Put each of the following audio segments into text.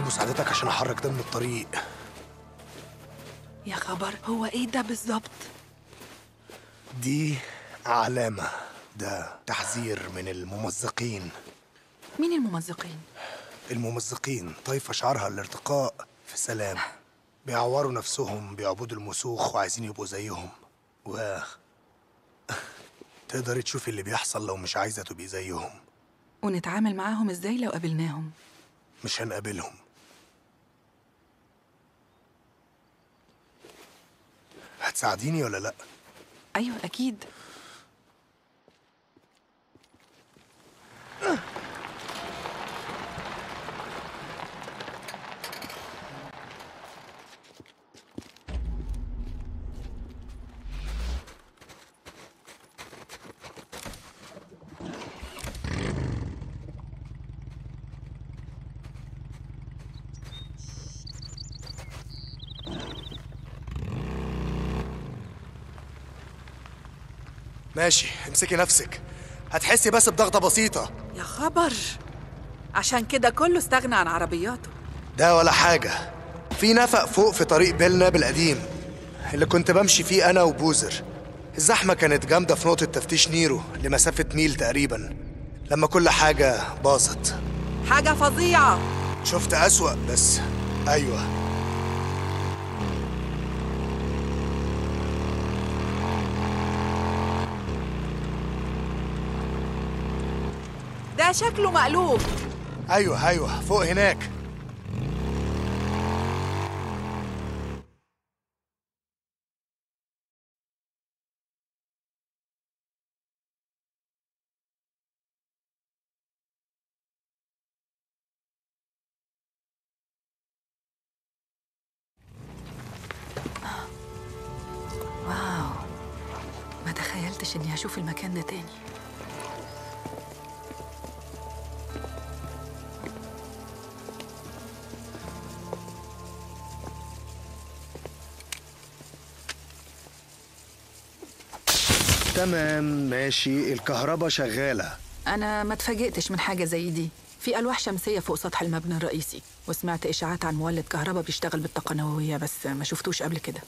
مساعدتك عشان احرك ده من الطريق يا خبر هو ايه ده بالظبط دي علامة ده تحذير من الممزقين مين الممزقين الممزقين طائفة شعارها الارتقاء في سلام بيعوروا نفسهم بيعبدوا المسوخ وعايزين يبقوا زيهم و تقدري تشوفي اللي بيحصل لو مش عايزة تبقي زيهم ونتعامل معاهم ازاي لو قابلناهم مش هنقابلهم هتساعديني ولا لأ؟ ايوه اكيد ماشي امسكي نفسك هتحسي بس بضغطة بسيطة يا خبر عشان كده كله استغنى عن عربياته ده ولا حاجة في نفق فوق في طريق بيلناب القديم اللي كنت بمشي فيه أنا وبوزر الزحمة كانت جامدة في نقطة تفتيش نيرو لمسافة ميل تقريبا لما كل حاجة باظت حاجة فظيعة شفت أسوأ بس أيوة ده شكله مقلوب أيوة أيوة فوق هناك واو ما تخيلتش اني هشوف المكان ده تاني تمام ماشي الكهرباء شغالة انا ما اتفاجئتش من حاجة زي دي في ألواح شمسية فوق سطح المبنى الرئيسي وسمعت إشاعات عن مولد كهرباء بيشتغل بالطاقة النووية بس ما شفتوش قبل كده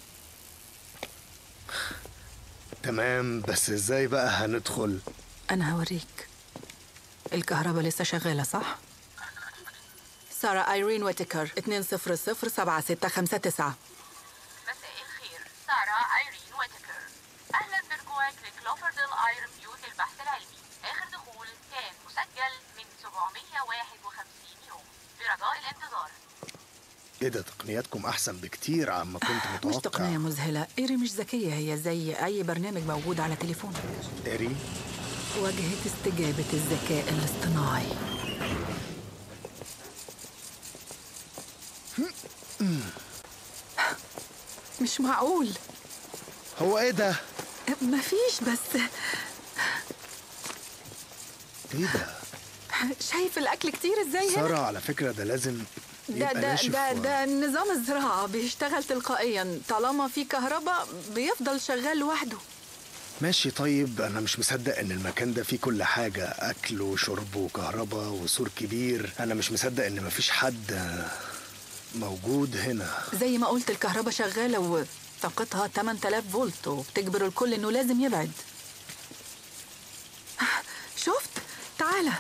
تمام بس ازاي بقى هندخل أنا هوريك الكهرباء لسه شغالة صح؟ سارة ايرين ويتكر 200 7659 مساء الخير سارة ايرين ويتكر اهلا برجوعك لكلوفرديل ايرون بيوت البحث العلمي اخر دخول كان مسجل من 751 يوم برجاء الانتظار ايه ده تقنياتكم احسن بكتير عما كنت مش متوقع تقنية مذهلة إيري مش ذكية هي زي أي برنامج موجود على تليفونك اري واجهة استجابة الذكاء الاصطناعي مش معقول هو ايه ده مفيش بس ايه ده شايف الأكل كتير ازاي هنا؟ سارة على فكرة ده لازم ده يبقى ده ناشف ده و- ده نظام الزراعة بيشتغل تلقائيا طالما في كهرباء بيفضل شغال لوحده ماشي طيب انا مش مصدق ان المكان ده فيه كل حاجة اكل وشرب وكهرباء وسور كبير انا مش مصدق ان مفيش حد موجود هنا زي ما قلت الكهرباء شغالة وطاقتها 8000 فولت وبتجبر الكل انه لازم يبعد شفت تعالى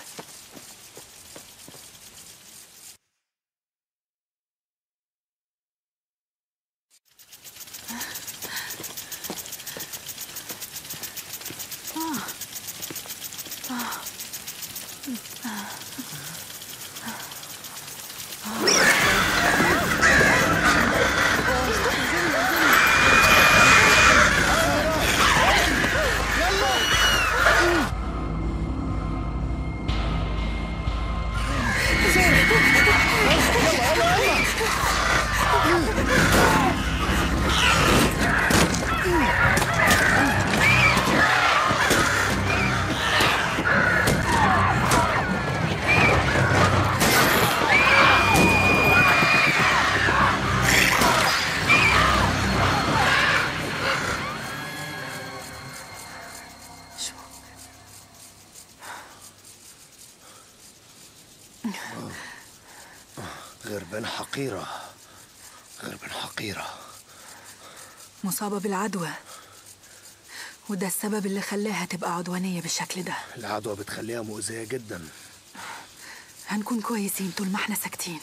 غربان حقيرة غربان حقيرة مصابة بالعدوى وده السبب اللي خلاها تبقى عدوانية بالشكل ده العدوى بتخليها مؤذية جدا هنكون كويسين طول ما احنا ساكتين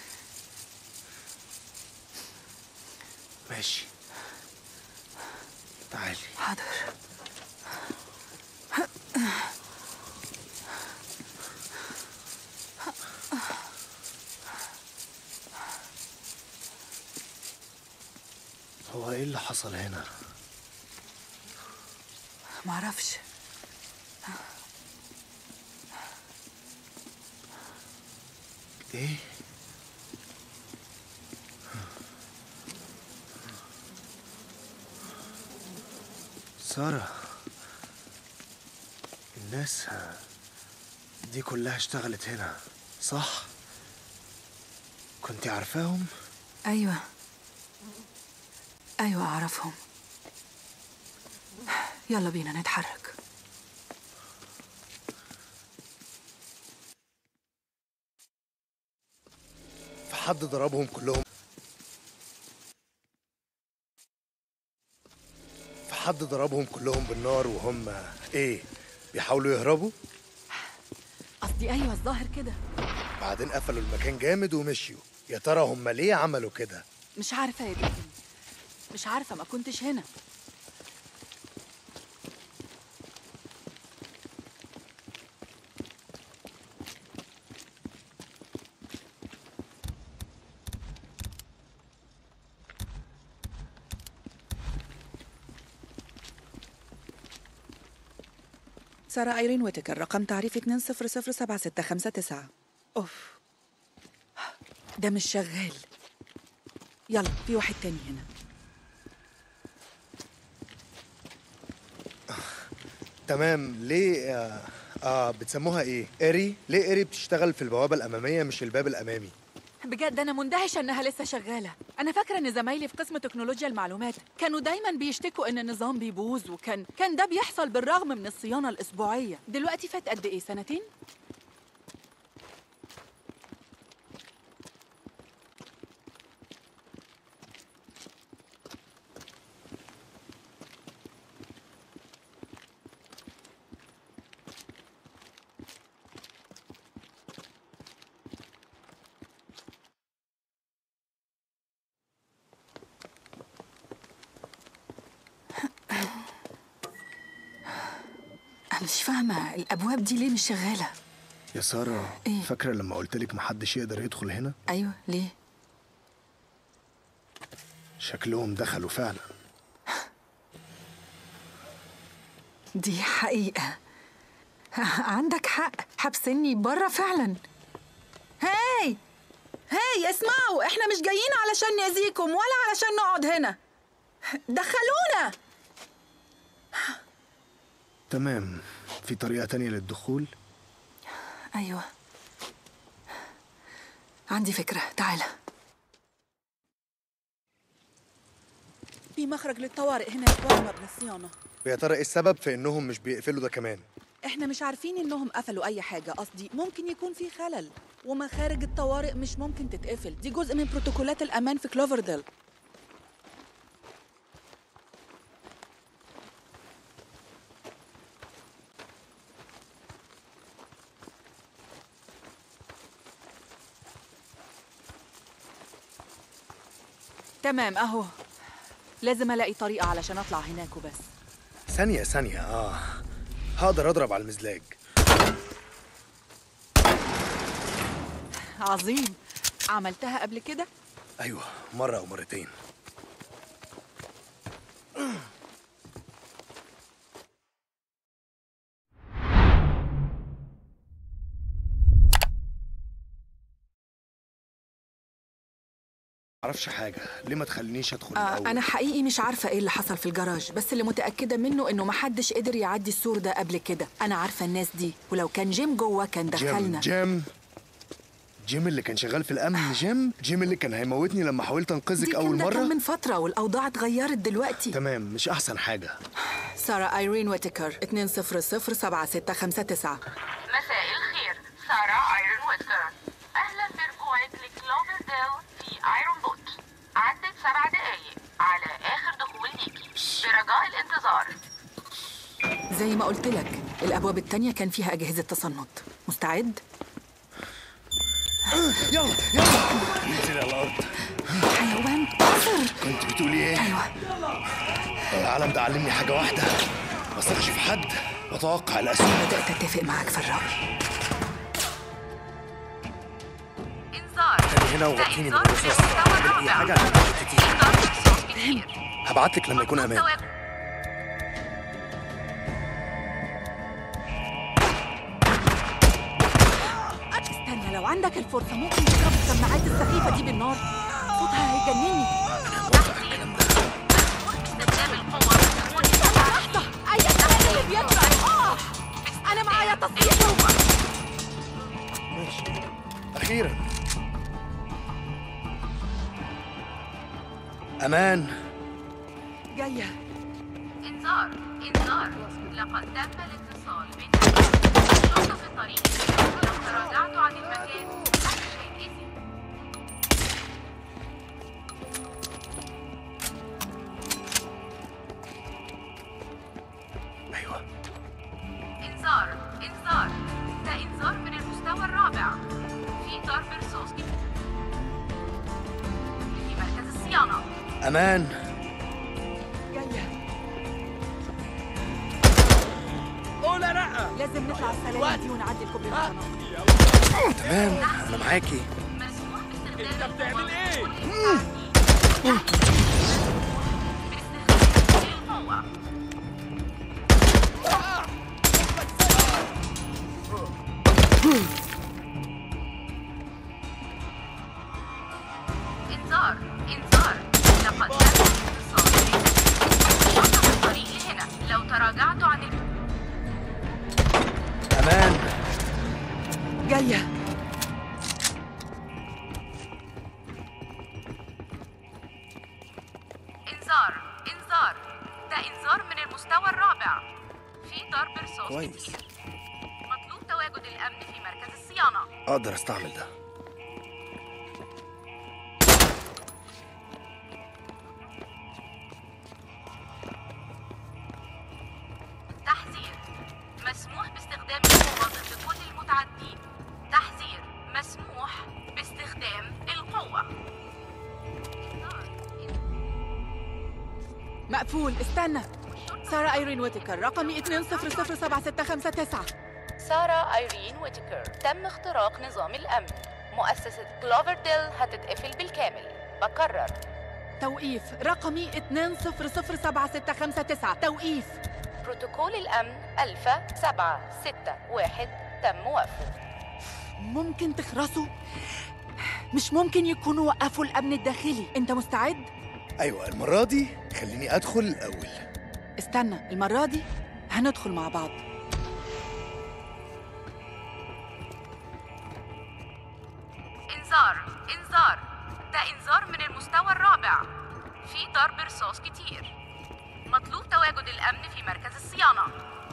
ماشي تعالي حاضر هو ايه اللي حصل هنا معرفش ايه سارة الناس دي كلها اشتغلت هنا صح كنت عارفاهم أيوة أيوة أعرفهم يلا بينا نتحرك في حد ضربهم كلهم في حد ضربهم كلهم بالنار وهم ايه بيحاولوا يهربوا قصدي أيوة الظاهر كده بعدين قفلوا المكان جامد ومشيوا يا ترى هم ليه عملوا كده مش عارفة يا بنتي مش عارفة ما كنتش هنا سارة ايرين ويتكر رقم تعريفي 2007659 اوف ده مش شغال يلا في واحد تاني هنا تمام ليه آه, اه بتسموها ايه اري ليه اري بتشتغل في البوابه الاماميه مش الباب الامامي بجد أنا مندهشة إنها لسه شغالة أنا فاكرة إن زمايلي في قسم تكنولوجيا المعلومات كانوا دايما بيشتكوا إن النظام بيبوظ وكان كان ده بيحصل بالرغم من الصيانة الأسبوعية دلوقتي فات قد إيه سنتين؟ أنا مش فاهمة الأبواب دي ليه مش شغالة يا ساره إيه؟ فاكره لما قلت لك محدش يقدر يدخل هنا أيوة ليه؟ شكلهم دخلوا فعلا دي حقيقة عندك حق حبسني بره فعلا هاي هاي اسمعوا احنا مش جايين علشان نأذيكم ولا علشان نقعد هنا دخلونا تمام في طريقه تانية للدخول ايوه عندي فكرة تعالى في مخرج للطوارئ هناك ورا مبنى الصيانة ويا ترى ايه السبب في انهم مش بيقفلوا ده كمان احنا مش عارفين انهم قفلوا اي حاجة قصدي ممكن يكون في خلل ومخارج الطوارئ مش ممكن تتقفل دي جزء من بروتوكولات الامان في كلوفرديل تمام اهو لازم الاقي طريقة علشان اطلع هناك وبس ثانيه ثانيه اه هقدر اضرب على المزلاج عظيم عملتها قبل كده ايوه مره او مرتين معرفش حاجه ليه ما تخلينيش ادخل آه الاول أنا حقيقي مش عارفة إيه اللي حصل في الجراج بس اللي متأكدة منه إنه محدش قدر يعدي السور ده قبل كده أنا عارفة الناس دي ولو كان جيم جوه كان جيم دخلنا جيم جيم اللي كان شغال في الامن جيم جيم اللي كان هيموتني لما حاولت انقذك دي اول كان ده مره كان من فترة والأوضاع اتغيرت دلوقتي تمام مش احسن حاجه سارة ايرين ويتكر 2007659 مساء الخير سارة ايرون ويتكر أهلا برجوعك لكلوفرديل الانتظار زي ما قلت لك الابواب التانية كان فيها اجهزه تصنت مستعد يلا يلا انزلي على الارض حيوان قصر كنت بتقولي ايه؟ ايوه العالم ده علمني حاجه واحده ما اثقش في حد واتوقع الاسوء بدات اتفق معاك في الراي انذار كان هنا وغطيني ده بالرصاص إنذار اعمل اي حاجه بالمستوى عشان في تتيجي ضرب رصاص كتير هبعتلك لما يكون امان مستوى- استنى لو عندك الفرصه ممكن تضرب السماعات السخيفه دي بالنار صوتها هيجنني استخدام القوة بدون لحظه اي حد اللي بيطلع اه انا معايا تصريح ماشي اخيرا امان جايه انذار انذار لقد تم الاتصال بنا الشرطة في الطريق لو تراجعت عن المكان أي شيء إذن ايوه انذار انذار ده انذار من المستوى الرابع في ضرب رصاص كتير في مركز الصيانة امان جايه لازم نطلع السلالم دي ونعدي الكوبري القناة تمام انا معاكي مسموح باستخدام القوة كل المتعدين. باستخدام القوة انذار انذار لقد تم الاتصال بنا الشرطة في الطريق لهنا لو تراجعت عن ال... امان جايه انذار انذار ده انذار من المستوى الرابع في ضرب رصاص كويس. كتير مطلوب تواجد الامن في مركز الصيانه اقدر استعمل ده تحذير مسموح باستخدام القوة ضد كل المتعدين تحذير مسموح باستخدام القوة انذار مقفول استنى سارة ايرين ويتكر رقمي 200769 سارة ايرين ويتكر تم اختراق نظام الامن مؤسسة كلوفرديل هتتقفل بالكامل بكرر توقيف رقمي 200769 توقيف بروتوكول الأمن ألفا سبعة ستة واحد تم وقفه ممكن تخرسوا مش ممكن يكونوا وقفوا الامن الداخلي انت مستعد ايوه المره دي خليني ادخل الاول استنى المره دي هندخل مع بعض إنذار إنذار ده إنذار من المستوى الرابع في ضرب رصاص كتير مطلوب تواجد الأمن في مركز الصيانة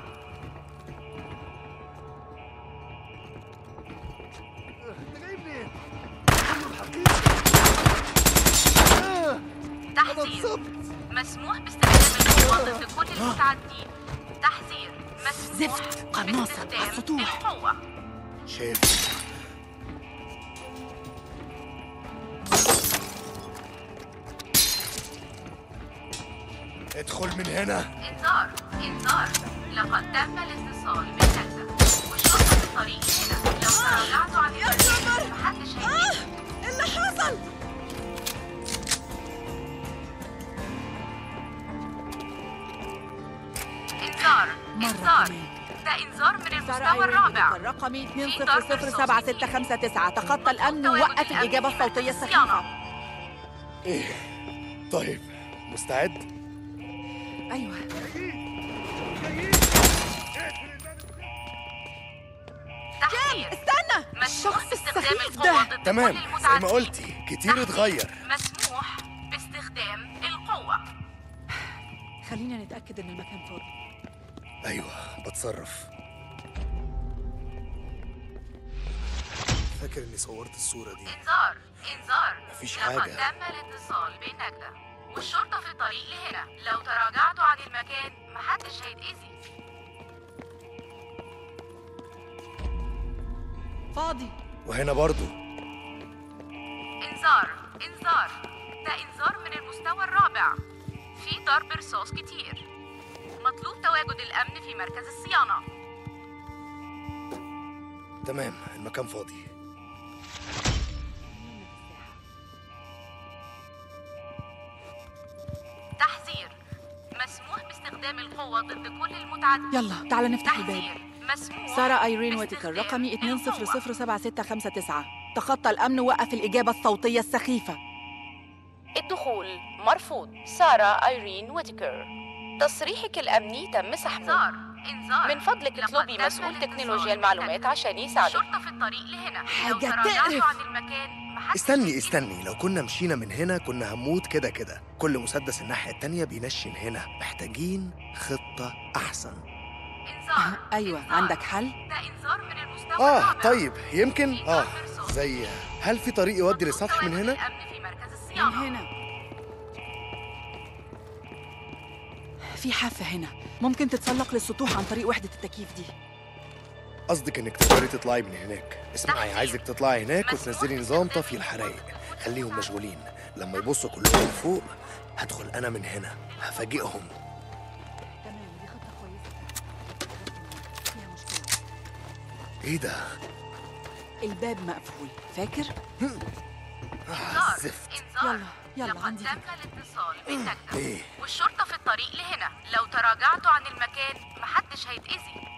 تحذير مسموح باستخدام القوة ضد كل المتعدين تحذير مسموح زفت، قناصة على باستخدام السطوح. القوة شايف ادخل من هنا انذار انذار لقد تم الاتصال بالنجدة والشرطة في الطريق هنا لو تراجعتوا عن المكان محدش هيجي اللي حصل انذار مرة انذار كمان. ده انذار من سارة المستوى ايرين الرابع ويتكر رقمي في ضرب رصاص 200769 تخطى الامن تواجد ووقف الأمن الاجابه في الصوتيه مركز الصيانة. السخيفه ايه طيب مستعد ايوه تحذير استنى مسموح الشخص باستخدام السخيف القوة ده ضد تمام كل زي المتعدين ما قلتي كتير اتغير تحذير مسموح باستخدام القوة خلينا نتاكد ان المكان فاضي ايوه بتصرف فاكر اني صورت الصورة دي انذار انذار مفيش لقد حاجة. تم الاتصال بالنجدة والشرطة في الطريق لهنا لو تراجعتوا عن المكان محدش هيتأذي فاضي وهنا برضو انذار انذار ده انذار من المستوى الرابع في ضرب رصاص كتير مطلوب تواجد الأمن في مركز الصيانة تمام المكان فاضي تحذير مسموح باستخدام القوة ضد كل المتعدين يلا تعال نفتح الباب تحذير مسموح سارة ايرين باستخدام ويتكر رقمي القوة. 2007659 تخطى الامن وقف الاجابه الصوتيه السخيفه الدخول مرفوض سارة ايرين ويتكر تصريحك الأمني تم سحبه انذار انذار من فضلك لقد اطلبي تم مسؤول الاتصال تكنولوجيا المعلومات عشان يساعدك الشرطة في الطريق لهنا حاجة لو تراجعتوا تقرف. عن المكان محدش استني هيتأذي. استني لو كنا مشينا من هنا كنا هنموت كده كده كل مسدس الناحية التانية بينشن هنا محتاجين خطة أحسن انذار ايوه انذار. عندك حل ده انذار من المستوى آه الرابع. طيب يمكن في آه ضرب رصاص. زي هل في طريق يودي مطلوب للسطح من تواجد هنا؟ الأمن في مركز من الصيانة هنا في حافه هنا ممكن تتسلق للسطوح عن طريق وحده التكييف دي قصدك إنك تقدري تطلعي من هناك اسمعي تحذير. عايزك تطلعي هناك مسموح وتنزلي نظام باستخدام طفي الحرايق القوة. خليهم مشغولين لما يبصوا كلهم فوق هدخل أنا من هنا هفاجئهم تمام دي خطه كويسه فيها مشكله إيه ده؟ الباب مقفول فاكر آه انذار زفت انذار يلا يلا لقد عندي تم فكرة. الاتصال بالنجدة إيه؟ والشرطة في الطريق لهنا لو تراجعتوا عن المكان محدش هيتأذي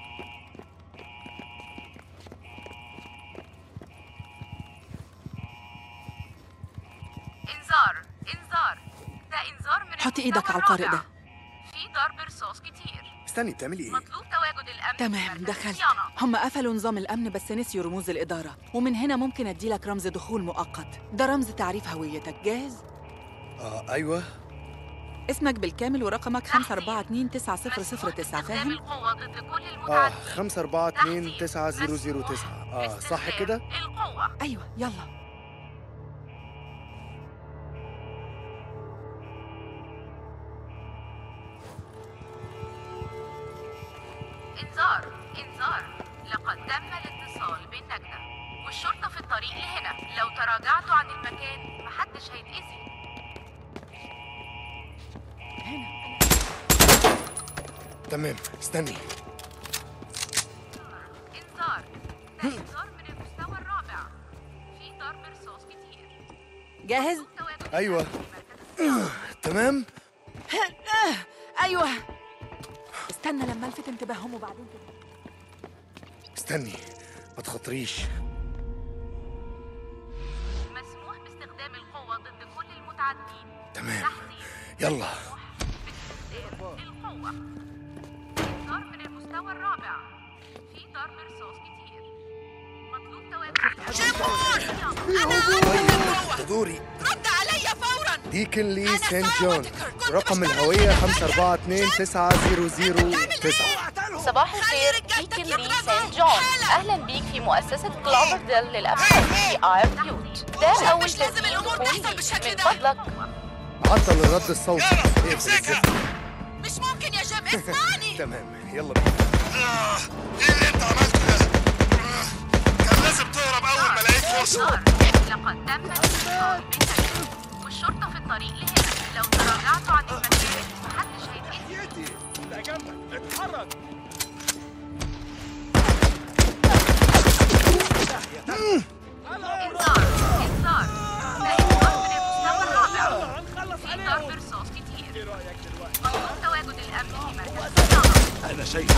انذار انذار ده انذار من حطي المستوى ايدك على القارئ الرابع. ده في ضرب رصاص كتير استني بتعملي إيه؟ مطلوب تواجد الأمن في تمام مركز دخلت الصيانة. هم قفلوا نظام الامن بس نسيوا رموز الاداره ومن هنا ممكن اديلك رمز دخول مؤقت ده رمز تعريف هويتك جاهز آه أيوه اسمك بالكامل ورقمك تحذير. 5429009 مسموح باستخدام فاهم القوة ضد كل آه المتعدين خمسة أربعة اتنين تحذير. تسعة زيرو زيرو مسموح تسعة آه صح باستخدام كده؟ القوة ايوه يلا انذار انذار لقد تم الاتصال بالنجدة والشرطة في الطريق لهنا لو تراجعتوا عن المكان محدش هيتأذي هنا تمام استني انذار ده انذار من المستوى الرابع في ضرب رصاص كتير جاهز تواجد أيوة. الأمن في مركز الصيانة. تمام ايوه استنى لما الفت انتباههم وبعدين كده استني ما تخاطريش مسموح باستخدام القوة ضد كل المتعدين تمام تحذير يلا مسموح باستخدام القوة انذار من المستوى الرابع في ضرب رصاص كتير مطلوب تواجد ده دوري رد عليا فورا ديكن لي أنا سانت سارة جون ويتكر. كنت رقم بشتغل الهوية في خمسة أربعة اتنين تسعة زيرو زيرو تسعة صباح الخير رجالتك ديكن لي يضربوا. سانت جون أهلا بيك في مؤسسة كلوفرديل للأبحاث في آير بيوت ده أول مش لازم تسجيل الأمور دخول تحصل ليك بالشكل من ده. فضلك عطل الرد الصوتي اقفل الزفت. مش ممكن يا جيم اسمعني تمام يلا بينا ايه اللي انت عملته ده؟ كان لازم تهرب اول ما لقيت فرصه انذار لقد تم الاتصال بالنجدة والشرطة في الطريق لهنا لو تراجعتوا عن المكان محدش هيتأذي ده جنبك اتحرك انذار انذار ده انذار من المستوى الرابع في ضرب رصاص كتير مطلوب تواجد الأمن في مركز الصيانة انا شايف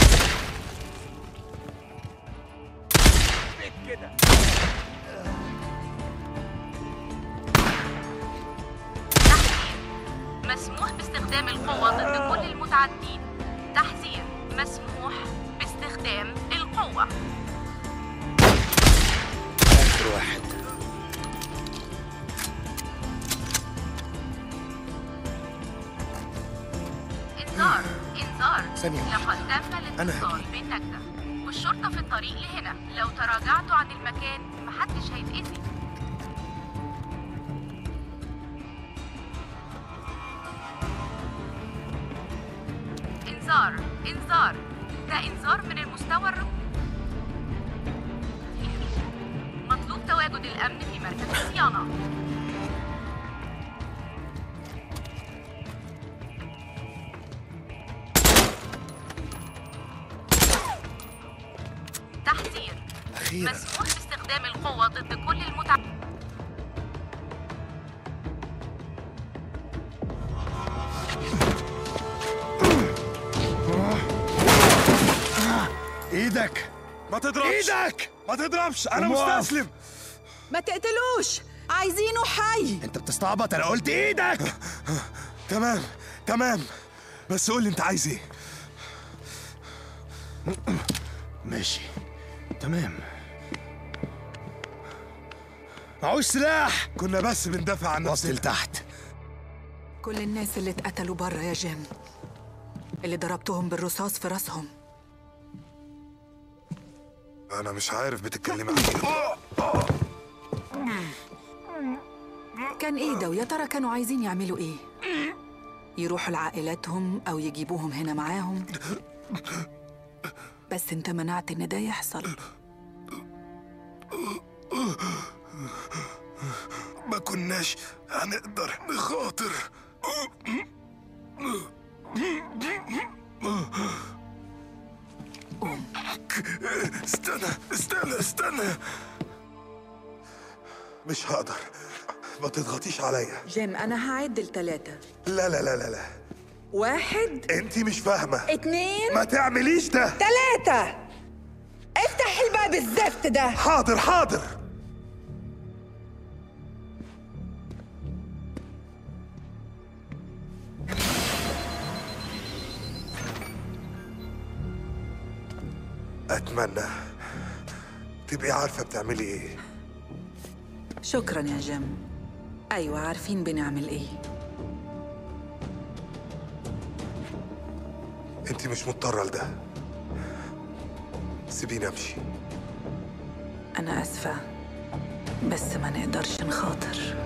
كده تحذير مسموح باستخدام القوة ضد كل المتعدين تحذير مسموح باستخدام القوة آخر واحد انذار انذار ثانية واحدة. لقد تم أنا الاتصال هجي. بالنجدة والشرطة في الطريق لهنا لو تراجعتوا عن المكان محدش هيتأذي إنذار إنذار ده إنذار من المستوى الرقمي مطلوب تواجد الأمن في مركز الصيانة تحذير اخيرا مسموح باستخدام القوة ضد كل المتع... ايدك ما تضربش ايدك ما تضربش انا أموال. مستسلم ما تقتلوش عايزينه حي انت بتستعبط انا قلت ايدك تمام تمام بس قول لي انت عايز ايه ماشي تمام معوش سلاح كنا بس بندافع عن وصل نفسنا لتحت كل الناس اللي اتقتلوا بره يا جيم اللي ضربتهم بالرصاص في راسهم انا مش عارف بتتكلمي عن ايه كان ايه ده ويا ترى كانوا عايزين يعملوا ايه يروحوا لعائلاتهم او يجيبوهم هنا معاهم بس انت منعت ان ده يحصل ما كناش هنقدر نخاطر استنى استنى استنى مش هقدر ما تضغطيش عليا جيم انا هعد لتلاتة لا لا لا لا لا واحد انتي مش فاهمة اتنين ما تعمليش ده تلاتة افتح الباب الزفت ده حاضر حاضر أتمنى تبقي عارفة بتعملي إيه شكرا يا جيم ايوه عارفين بنعمل ايه أنت مش مضطرة لده سيبيني أمشي انا اسفه بس ما نقدرش نخاطر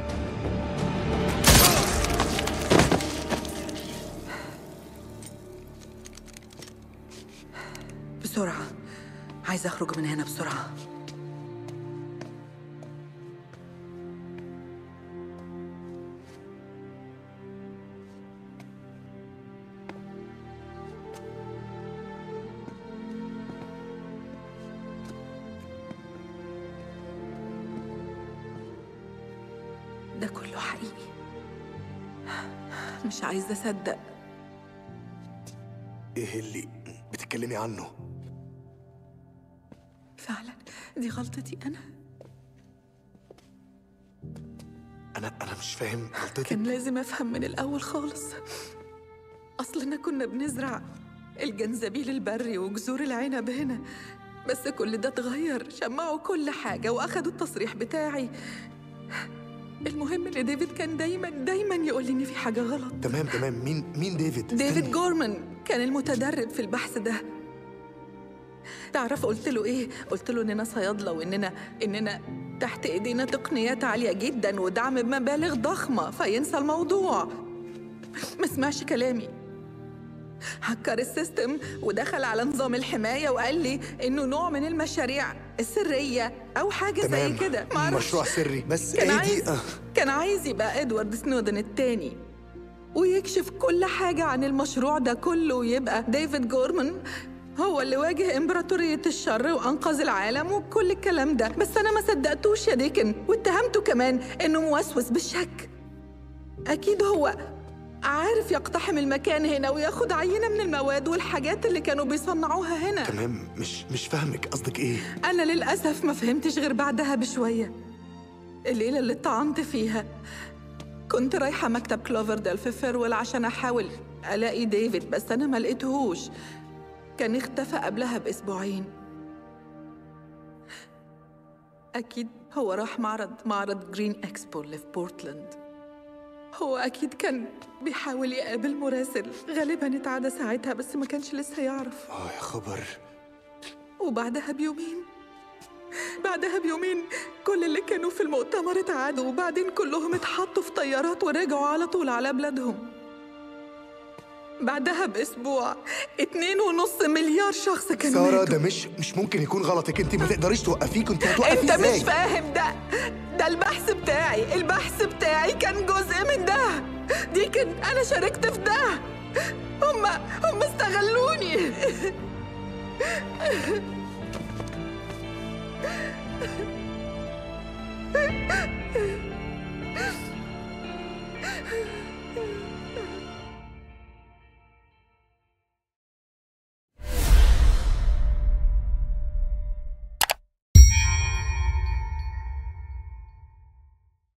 بسرعه عايزه اخرج من هنا بسرعه ده كله حقيقي مش عايزه اصدق ايه اللي بتتكلمي عنه فعلا دي غلطتي انا انا انا مش فاهم غلطتي كان لازم افهم من الاول خالص اصلنا كنا بنزرع الجنزبيل البري وجذور العنب هنا بس كل ده اتغير شمعوا كل حاجة وأخدوا التصريح بتاعي المهم إن ديفيد كان دايما دايما يقول لي إن في حاجة غلط تمام تمام مين مين ديفيد ديفيد استني. جورمان كان المتدرب في البحث ده تعرف قلت له ايه قلت له اننا صيادله واننا اننا تحت ايدينا تقنيات عاليه جدا ودعم بمبالغ ضخمه فينسى الموضوع ما سمعش كلامي هكر السيستم ودخل على نظام الحمايه وقال لي انه نوع من المشاريع السريه او حاجه زي تمام كده معرفش. مشروع سري بس كان ايه عايز دي آه. كان عايز يبقى ادوارد سنودن التاني ويكشف كل حاجة عن المشروع ده كله ويبقى ديفيد جورمان هو اللي واجه إمبراطورية الشر وأنقذ العالم وكل الكلام ده بس أنا ما صدقتوش يا ديكن واتهمته كمان إنه موسوس بالشك أكيد هو عارف يقتحم المكان هنا وياخد عينة من المواد والحاجات اللي كانوا بيصنعوها هنا تمام مش مش فاهمك قصدك ايه أنا للأسف ما فهمتش غير بعدها بشوية الليلة اللي اتطعنت فيها كنت رايحة مكتب كلوفردال في فيرول عشان أحاول ألاقي ديفيد بس أنا ما لقيتهوش كان اختفى قبلها بأسبوعين أكيد هو راح معرض معرض جرين إكسبو اللي في بورتلاند هو أكيد كان بيحاول يقابل مراسل غالبا اتعدى ساعتها بس ما كانش لسه يعرف اه يا خبر وبعدها بيومين بعدها بيومين كل اللي كانوا في المؤتمر اتعادوا وبعدين كلهم اتحطوا في طيارات ورجعوا على طول على بلادهم بعدها بأسبوع اتنين ونص مليار شخص كانوا ساره ماتوا ده مش مش ممكن يكون غلطك انت ما تقدريش توقفيه كنت هتوقفيه انت ازاي مش فاهم ده ده البحث بتاعي البحث بتاعي كان جزء من ده دي كان انا شاركت في ده هما هما استغلوني